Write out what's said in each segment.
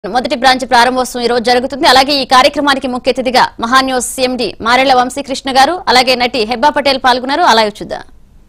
మొదటి బ్రాంచ్ ప్రారంభోత్సవం ఈ రోజు జరుగుతుంది అలాగే ఈ కార్యక్రమానికి ముఖ్య అతిథిగా మహాన్యూస్ సీఎండి మారెళ్ల వంశీకృష్ణ గారు అలాగే నటి హెబ్బా పటేల్ పాల్గొన్నారు అలాగే చూద్దాం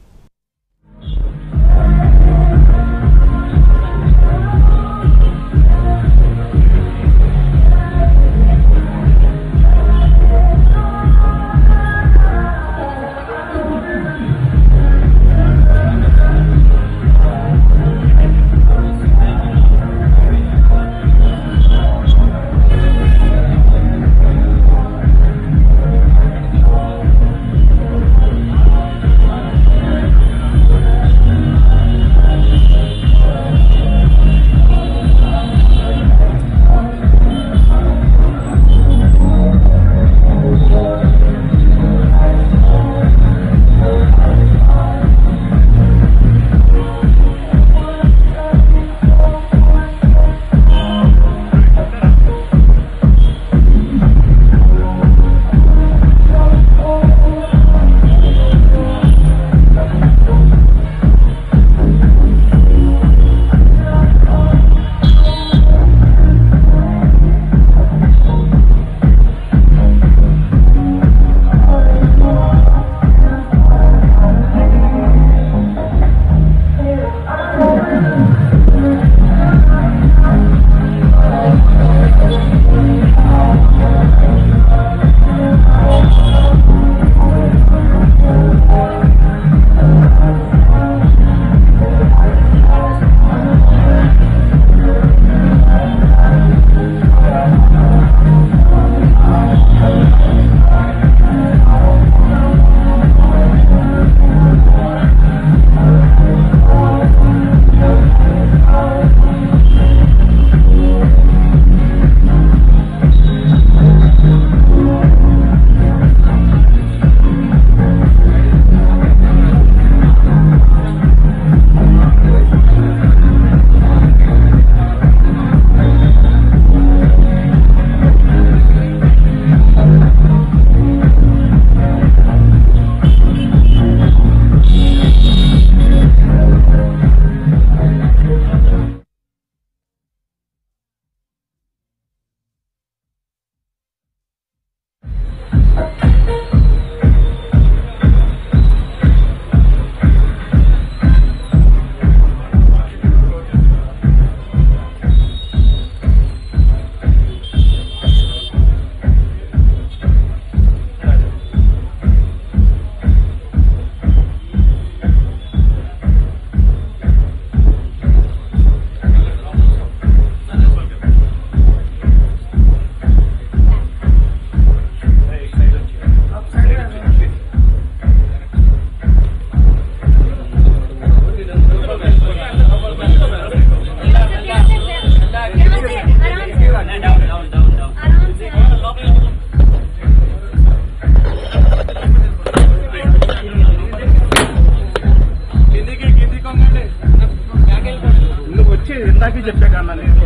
నువ్వు వచ్చి ఇందాకే చెప్పా కన్నా నేను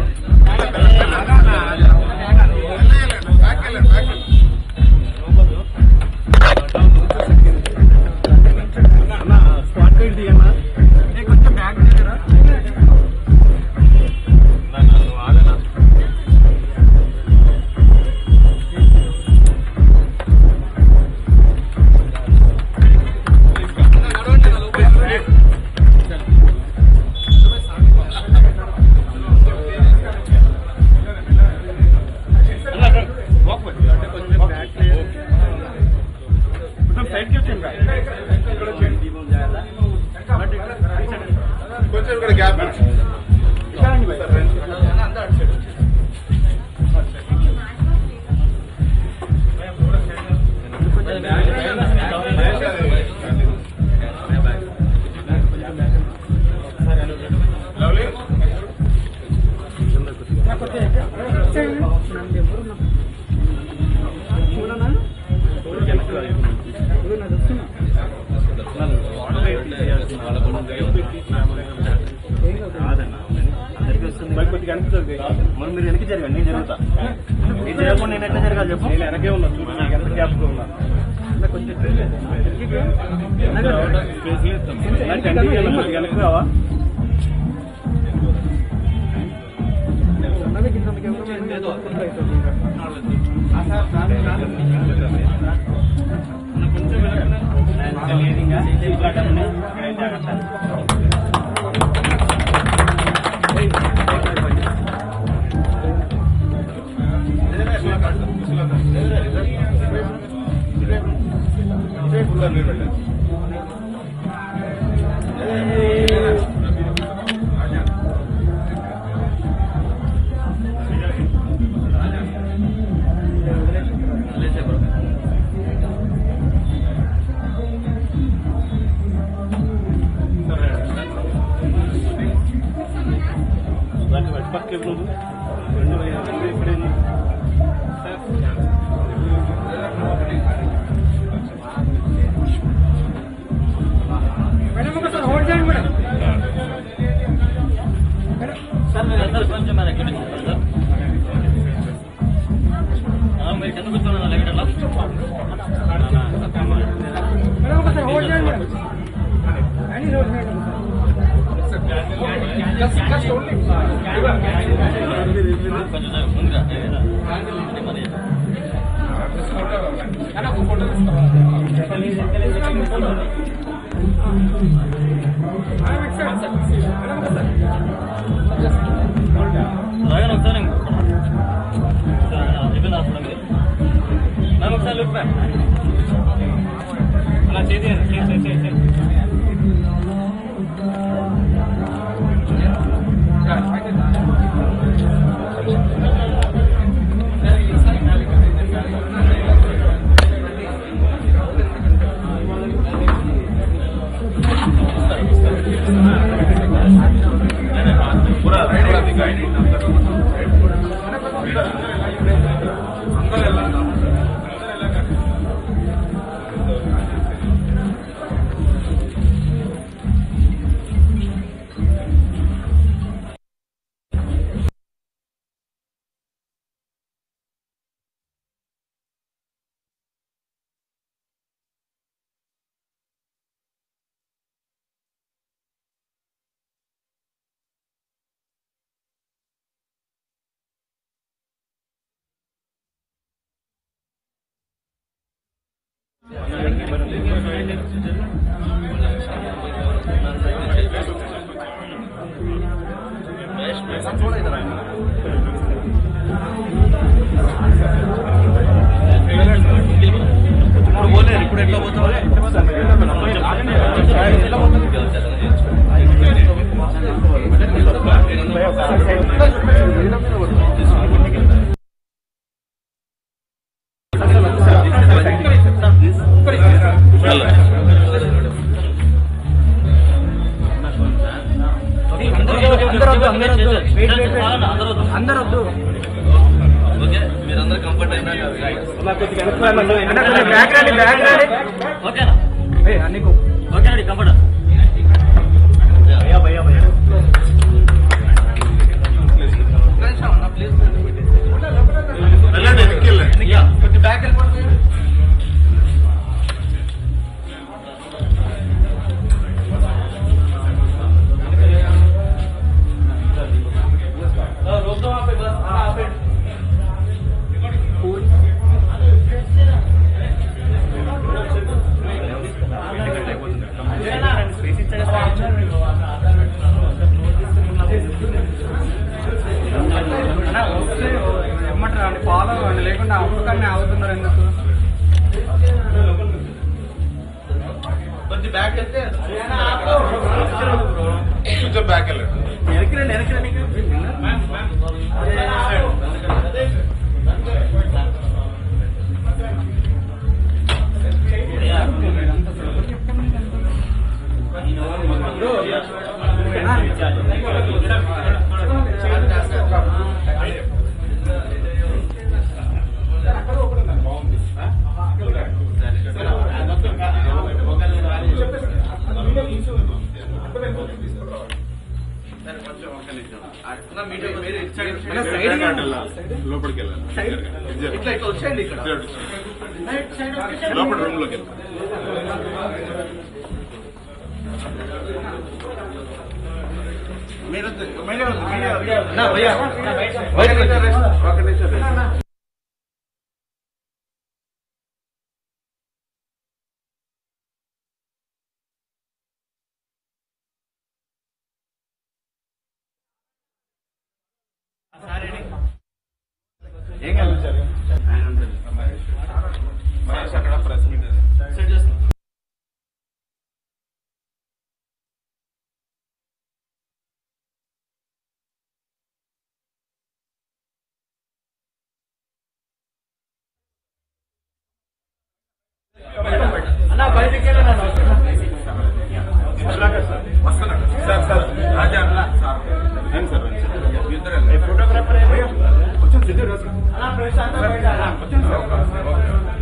అన్న స్పాట్ గైడ్ తీయన్నా కొంచెం బ్యాగ్ దగ్గర కొంచెం సైడ్కి వచ్చాను ఇక్కడ వచ్చేయండి కొంచెం ఇక్కడ గ్యాప్ ఇచ్చి. లవ్లీ మరి కొద్దిగా వెనక్కి జరుగు. మరి మీరు వెనక్కి జరగండి నేను జరుగుతా నేను జరగకుండా నేను ఎట్లా జరగాలి చెప్పు నేను వెనకే ఉన్నా చూడు, నాకు ఎంత గ్యాప్ ఉన్నా నాకు కొంచెం నాకు కంటికి వెళ్ళి కొద్దిగా వెనక్కి రావా కొంచెం పక్కకి రెండు రెండు ఇక్కడ సార్ మీరు అందరూ కొంచెం మరి ఎక్కడ సార్ ఆ, మీరు కింద కూర్చోండి లెక్కడలా కొంచెం సార్ ముందుగా అంటే మరి లాగానే ఒకసారి చెప్పింది అసలు మీరు మేము ఒకసారి లుక్ బ్యాక్ అలా చేతి ఇప్పుడు పోలేరు ఇప్పుడు ఎట్లా పోతావు అందరూ వద్దు ఓకే మీరందరూ కంఫర్ట్ అయినా ఓకేనా ఓకే అండి కంఫర్ట్ వెళ్ళండి వెనక్కి వెళ్ళండి కొంచెం బ్యాక్ వెళ్ళిపోతుంది रोक दो वहाँ पे बस हाँ वहाँ पे ఎమ్మటారు ఫాలో అవ్వండి లేకుండా అప్పటికన్నా అవుతున్నారు ఎందుకు కొంచెం బ్యాక్ వెళ్తే కొంచెం బ్యాక్ వెళ్ళండి వెనక్కి రండి వెనక్కి రండి లోపలికి వెళ్ళండి ఇట్లా ఇట్లా వచ్చేయండి ఇక్కడ లోపల రూమ్ లోకి వెళ్ళండి మీరు మీడియా ఉంది, మీడియా ఉంది. నా, భయ్యా. బయటకు వచ్చి. ఒక నిమిషం రెస్ట్. ఏం కాదు ఆయన ఉంటుంది. మహేష్ అక్కడ ప్రెస్ మీట్ ఉంది. వస్తున్నాడు. Sir, sir. రాజా, సార్. ఏం సార్? ఇద్దరే. ఫోటోగ్రాఫర్ కొంచెం సిద్ధం రాసు. కొంచెం సార్.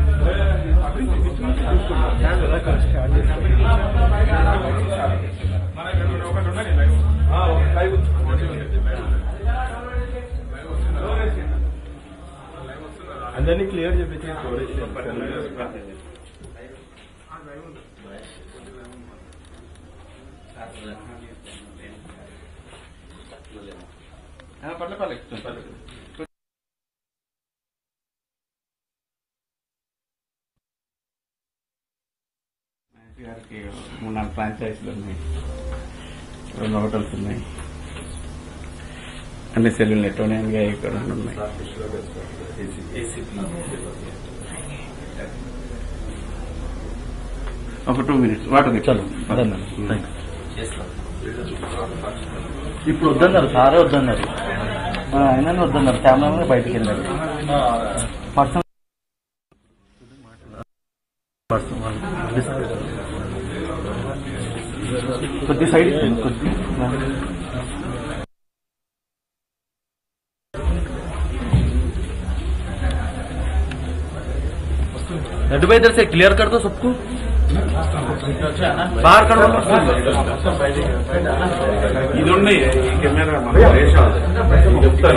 మన ఇక్కడ ఒకటి ఉన్నది లైవ్. ఆ, ఒక లైవ్ ఉంది. అందరినీ క్లియర్ చెప్పించి స్టోరేజ్ ఆ, పర్లే పర్లే పర్లేదు గారికి మూడు నాలుగు ఫ్రాంచైజీలు ఉన్నాయి రెండు హోటల్స్ ఉన్నాయి అన్ని సెల్లు నెట్టోనియన్గా ఇక్కడ ఉన్నాయి ఒక టూ మినిట్స్ వాటర్ చాలు ఇప్పుడు వద్దన్నారు సారే వద్దన్నారు అయినా వద్దన్నారు కెమెరా బయటికి వెళ్ళారు పర్సనల్ కొద్ది సైడ్ ఇచ్చింది కొద్ది नड्डू भाई इधर से क्लियर कर दो सबको बाहर कर दो ఇది ఉన్నాయి ఈ కెమెరా మన దేశాలు చెప్తారు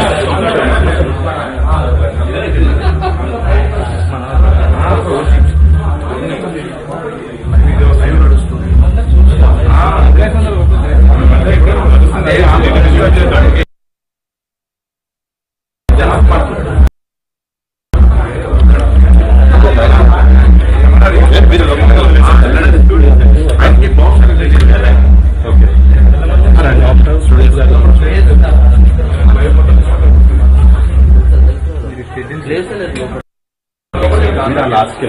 లాస్ట్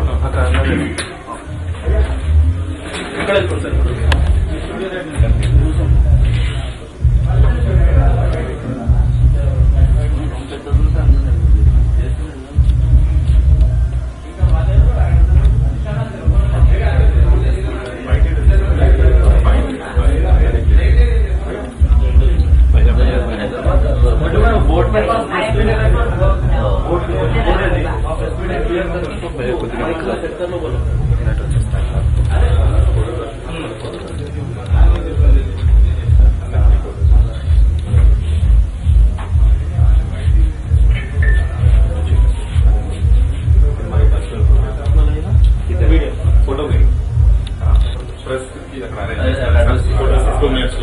फोटो प्रेस की photo two minutes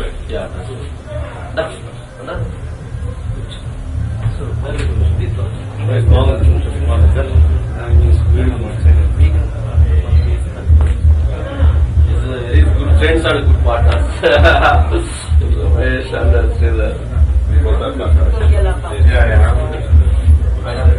Friends are good partners. Mahesh and Sridhar. Yeah, yeah.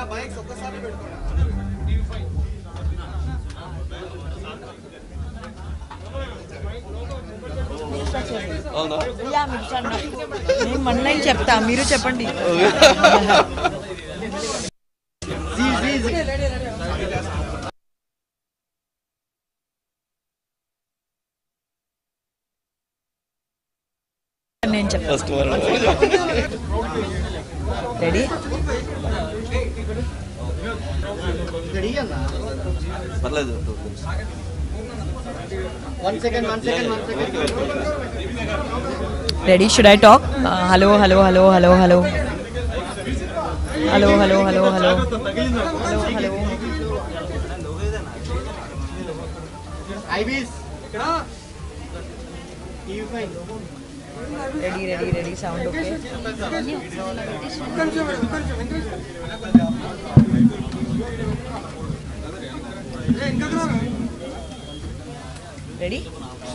Yeah, మీరు చెప్పండి. నేను వన్ లైన్ చెప్తా మీరు చెప్పండి నేను చెప్తా రెడీ పర్లేదు ready should I talk hello hello hello hello hello hello hello hello hello hello ready ready ready sound okay ready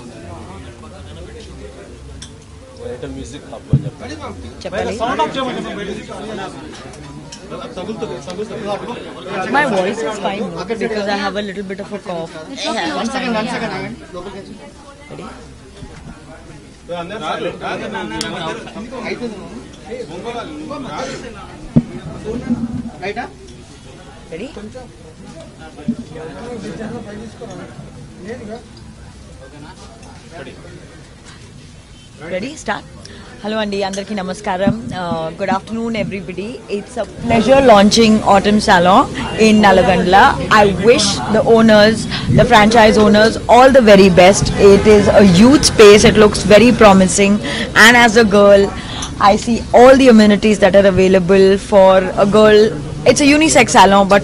music చెప్పాలి My voice is fine no? because I have a little bit of a cough. One second one second ఆగండి Ready? రైటా Ready? Ready? Start. Hello Andy, అందరికీ నమస్కారం good afternoon everybody it's a pleasure launching Atom salon in Nalagandla. I wish the owners, the franchise owners, all the very best. It is a huge space, it looks very promising, and as a girl, I see all the amenities that are available for a girl. It's a unisex salon, but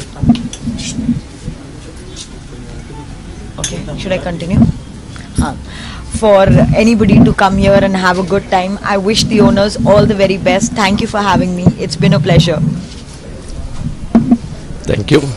Okay, should I continue? Uh, for anybody to come here and have a good time, I wish the owners all the very best. Thank you for having me. It's been a pleasure. Thank you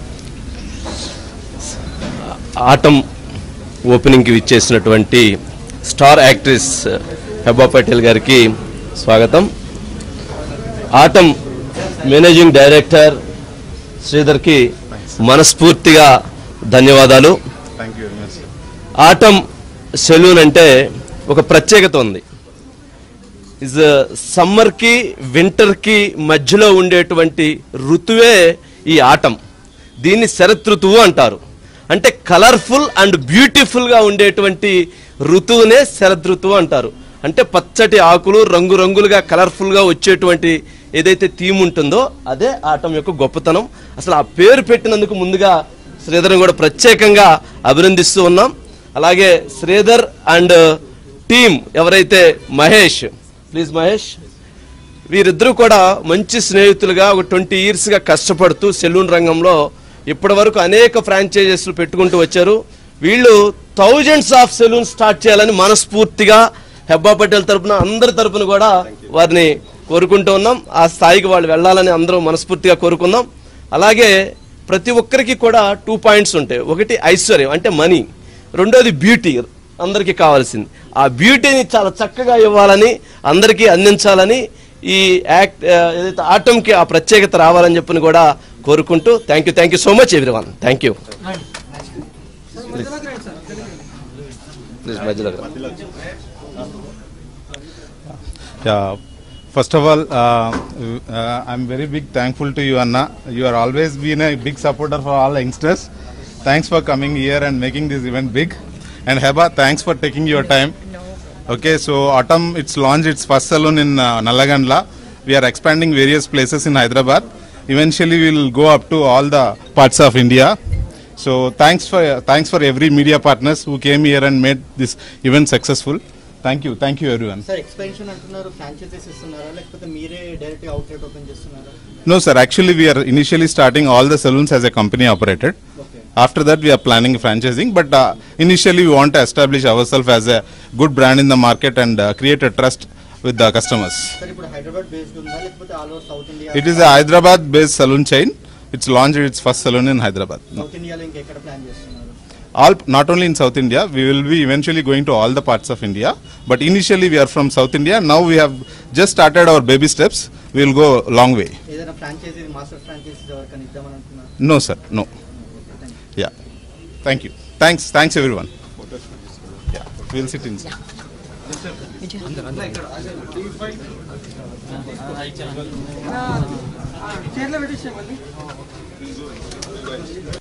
Atom ఓపెనింగ్కి విచ్చేసినటువంటి star actress Heba Patel గారికి స్వాగతం atom managing director శ్రీధర్కి మనస్ఫూర్తిగా ధన్యవాదాలు thank you very much Atom salon అంటే ఒక ప్రత్యేకత ఉంది ఇస్ సమ్మర్కి వింటర్కి మధ్యలో ఉండేటువంటి ఋతువే ఈ ఆటం దీన్ని శరత్ ఋతువు అంటారు అంటే కలర్ఫుల్ అండ్ బ్యూటిఫుల్గా ఉండేటువంటి ఋతువునే శరద్ ఋతువు అంటారు అంటే పచ్చటి ఆకులు రంగురంగులుగా కలర్ఫుల్గా వచ్చేటువంటి ఏదైతే థీమ్ ఉంటుందో అదే ఆటం యొక్క గొప్పతనం అసలు ఆ పేరు పెట్టినందుకు ముందుగా శ్రీధర్ని కూడా ప్రత్యేకంగా అభినందిస్తూ ఉన్నాం అలాగే శ్రీధర్ అండ్ టీమ్ ఎవరైతే మహేష్ ప్లీజ్ మహేష్ వీరిద్దరూ కూడా మంచి స్నేహితులుగా ఒక ట్వంటీ ఇయర్స్గా కష్టపడుతూ సెలూన్ రంగంలో ఇప్పటి వరకు అనేక ఫ్రాంచైజెస్లు పెట్టుకుంటూ వచ్చారు వీళ్ళు థౌజండ్స్ ఆఫ్ సెలూన్ స్టార్ట్ చేయాలని మనస్ఫూర్తిగా హెబ్బా పటేల్ తరపున అందరి తరపున కూడా వారిని కోరుకుంటూ ఉన్నాం ఆ స్థాయికి వాళ్ళు వెళ్ళాలని అందరూ మనస్ఫూర్తిగా కోరుకుందాం అలాగే ప్రతి ఒక్కరికి కూడా టూ పాయింట్స్ ఉంటాయి ఒకటి ఐశ్వర్యం అంటే మనీ రెండోది బ్యూటీ అందరికీ కావాల్సింది ఆ బ్యూటీని చాలా చక్కగా ఇవ్వాలని అందరికీ అందించాలని ఈ యాక్ట్ ఆ, ఏదైతే ఆటంకి ఆ ప్రత్యేకత రావాలని చెప్పని కూడా కోరుకుంటూ thank you thank you so much everyone thank you please మధ్యలో రా. Yeah. First of all, uh, uh, I'm very big thankful to you, Anna. You are always been a big supporter for all youngsters. Thanks for coming here and making this event big. And Heba, thanks for taking your time. Okay, so Autumn, it's launched its first salon in uh, Nalagandla. We are expanding various places in Hyderabad. Eventually, we will go up to all the parts of India. So thanks for thanks for every media partners who came here and made this event successful. Thank you, thank you everyone. Sir expansion అంటున్నారు franchises ఇస్తున్నారా లేకపోతే మీరే direct outlet open చేస్తున్నారా No, sir. Actually, we are initially starting all the saloons as a company operated. Okay. After that, we are planning franchising. But uh, initially, we want to establish ourselves as a good brand in the market and uh, create a trust with the customers. Sir ఇప్పుడు Hyderabad based ఉందా లేకపోతే all over south India It is a Hyderabad-based saloon chain. It's launched its first saloon in Hyderabad. South ఇండియాలో ఇంకెక్కడ plan చేస్తున్నారు all not only in South India, we will be eventually going to all the parts of India. But initially, we are from South India. Now we have just started our baby steps. We will go a long way. ఏదైనా franchise master franchises ఎవరికైనా ఇద్దామని అనుకున్నారు No, sir, no. Yeah. Thank you. Thanks, thanks everyone. Yeah, we'll sit inside. చీరలో పెట్టించే మళ్ళీ